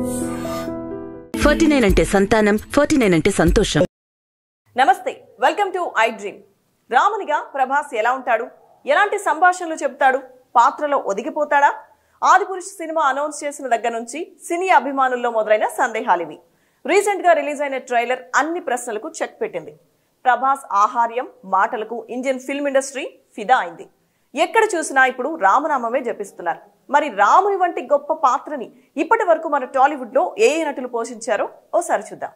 forty nine అంటే సంతానం forty nine అంటే సంతోషం నమస్తే వెల్కమ్ టు ఐ డ్రీమ్ రామునిగా ప్రభాస్ ఎలా ఉంటాడు ఎలాంటి సంభాషణలు చెబుతాడు పాత్రలో ఒదిగిపోతాడా ఆదిపురుష్ సినిమా అనౌన్స్ చేసిన దగ్గర నుంచి సినీ అభిమానుల్లో మొదలైన సందేహాలివి రీసెంట్ గా రిలీజ్ అయిన ట్రైలర్ అన్ని ప్రశ్నలకు చెక్ పెట్టింది ప్రభాస్ ఆహార్యం మాటలకు ఇండియన్ ఫిల్మ్ ఇండస్ట్రీ ఫిదా అయింది ఎక్కడ చూసినా ఇప్పుడు రామనామమే జపిస్తున్నారు మరి రాముని వంటి గొప్ప పాత్రని ఇప్పటి వరకు మన టాలీవుడ్ లో ఏ ఏ నటులు పోషించారో ఓసారి చూద్దాం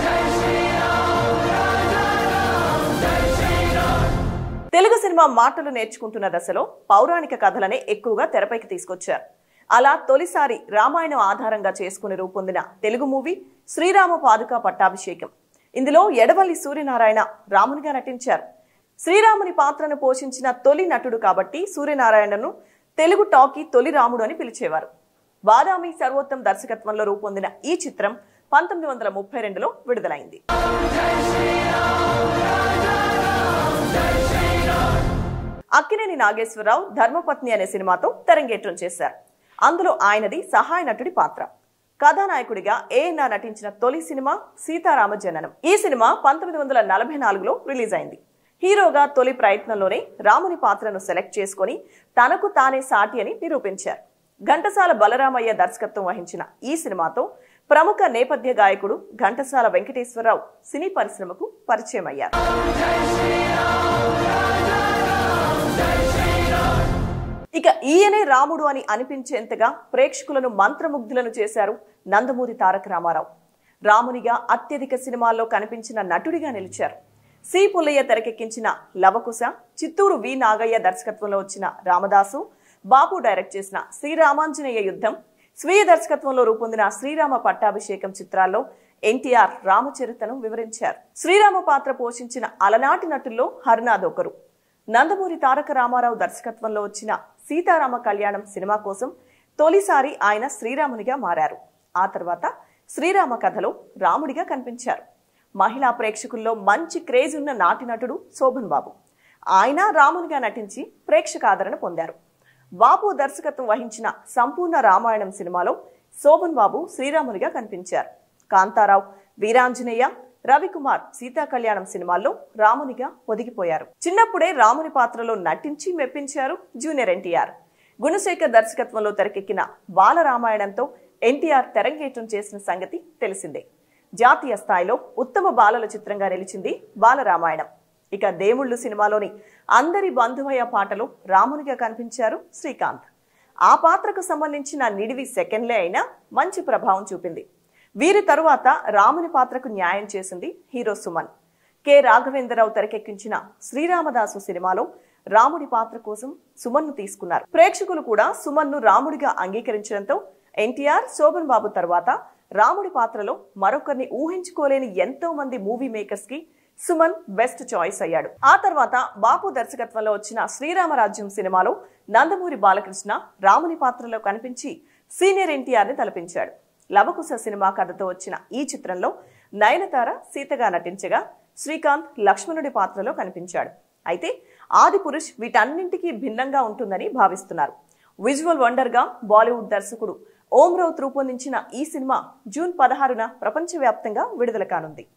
తెలుగు సినిమా మాటలు నేర్చుకుంటున్న దశలో పౌరాణిక కథలనే ఎక్కువగా తెరపైకి తీసుకొచ్చారు అలా తొలిసారి రామాయణం ఆధారంగా చేసుకుని రూపొందిన తెలుగు మూవీ శ్రీరామ పాదుక పట్టాభిషేకం ఇందులో ఎడవల్లి సూర్యనారాయణ రామునిగా నటించారు శ్రీరాముని పాత్రను పోషించిన తొలి నటుడు కాబట్టి సూర్యనారాయణను తెలుగు టాకీ తొలి రాముడు అని పిలిచేవారు బాదామి సర్వోత్తం దర్శకత్వంలో రూపొందిన ఈ చిత్రం పంతొమ్మిది వందల ముప్పై రెండులో విడుదలైంది అక్కినేని నాగేశ్వరరావు ధర్మపత్ని అనే సినిమాతో తెరంగేట్రం చేశారు అందులో ఆయనది సహాయ నటుడి పాత్ర కథానాయకుడిగా ఏఎన్ఆర్ నటించిన తొలి సినిమా సీతారామ జననం ఈ సినిమా పంతొమ్మిది వందల నలభై నాలుగులో రిలీజ్ అయింది హీరోగా తొలి ప్రయత్నంలోనే రాముని పాత్రను సెలెక్ట్ చేసుకొని తనకు తానే సాటి అని నిరూపించారు ఘంటసాల బలరామయ్య దర్శకత్వం వహించిన ఈ సినిమాతో ప్రముఖ నేపథ్య గాయకుడు ఘంటసాల వెంకటేశ్వరరావు సినీ పరిశ్రమకు పరిచయం అయ్యారు ఇక ఈయనే రాముడు అని అనిపించేంతగా ప్రేక్షకులను మంత్రముగ్ధులను చేశారు నందమూరి తారక రామారావు రామునిగా అత్యధిక సినిమాల్లో కనిపించిన నటుడిగా నిలిచారు సి పుల్లయ్య తెరకెక్కించిన లవకుశ చిత్తూరు వి నాగయ్య దర్శకత్వంలో వచ్చిన రామదాసు బాపు డైరెక్ట్ చేసిన శ్రీరామాంజనేయ యుద్ధం స్వీయ దర్శకత్వంలో రూపొందిన శ్రీరామ పట్టాభిషేకం చిత్రాల్లో ఎన్టీఆర్ రామచరితను వివరించారు శ్రీరామ పాత్ర పోషించిన అలనాటి నటుల్లో హర్నాథ్ ఒకరు నందమూరి తారక రామారావు దర్శకత్వంలో వచ్చిన సీతారామ కళ్యాణం సినిమా కోసం తొలిసారి ఆయన శ్రీరామునిగా మారారు ఆ తర్వాత శ్రీరామ కథలో రాముడిగా కనిపించారు మహిళా ప్రేక్షకుల్లో మంచి క్రేజ్ ఉన్న నాటి నటుడు శోభన్ బాబు ఆయన రామునిగా నటించి ప్రేక్షక ఆదరణ పొందారు బాబు దర్శకత్వం వహించిన సంపూర్ణ రామాయణం సినిమాలో శోభన్ బాబు శ్రీరామునిగా కనిపించారు కాంతారావు వీరాంజనేయ రవికుమార్ సీతా కళ్యాణం సినిమాల్లో రామునిగా ఒదిగిపోయారు చిన్నప్పుడే రాముని పాత్రలో నటించి మెప్పించారు జూనియర్ ఎన్టీఆర్ గుణశేఖర్ దర్శకత్వంలో తెరకెక్కిన బాల రామాయణంతో ఎన్టీఆర్ తెరంగేట్రం చేసిన సంగతి తెలిసిందే జాతీయ స్థాయిలో ఉత్తమ బాలల చిత్రంగా నిలిచింది బాలరామాయణం ఇక దేవుళ్ళు సినిమాలోని అందరి బంధువయ్య పాటలో రామునిగా కనిపించారు శ్రీకాంత్ ఆ పాత్రకు సంబంధించిన నిడివి సెకండ్లే అయినా మంచి ప్రభావం చూపింది వీరి తరువాత రాముని పాత్రకు న్యాయం చేసింది హీరో సుమన్ కె రాఘవేంద్రరావు తెరకెక్కించిన శ్రీరామదాసు సినిమాలో రాముడి పాత్ర కోసం సుమన్ను తీసుకున్నారు ప్రేక్షకులు కూడా సుమన్ను రాముడిగా అంగీకరించడంతో ఎన్టీఆర్ శోభన్ బాబు తర్వాత రాముడి పాత్రలో మరొకరిని ఊహించుకోలేని ఎంతో మంది మూవీ మేకర్స్ కి సుమన్ బెస్ట్ చాయిస్ అయ్యాడు ఆ తర్వాత బాపు దర్శకత్వంలో వచ్చిన శ్రీరామరాజ్యం సినిమాలో నందమూరి బాలకృష్ణ రాముని పాత్రలో కనిపించి సీనియర్ ఎన్టీఆర్ ని తలపించాడు లవకుశ సినిమా కథతో వచ్చిన ఈ చిత్రంలో నయనతార సీతగా నటించగా శ్రీకాంత్ లక్ష్మణుడి పాత్రలో కనిపించాడు అయితే ఆది పురుష్ వీటన్నింటికీ భిన్నంగా ఉంటుందని భావిస్తున్నారు విజువల్ వండర్ గా బాలీవుడ్ దర్శకుడు ఓం రౌత్ రూపొందించిన ఈ సినిమా జూన్ పదహారున ప్రపంచవ్యాప్తంగా విడుదల కానుంది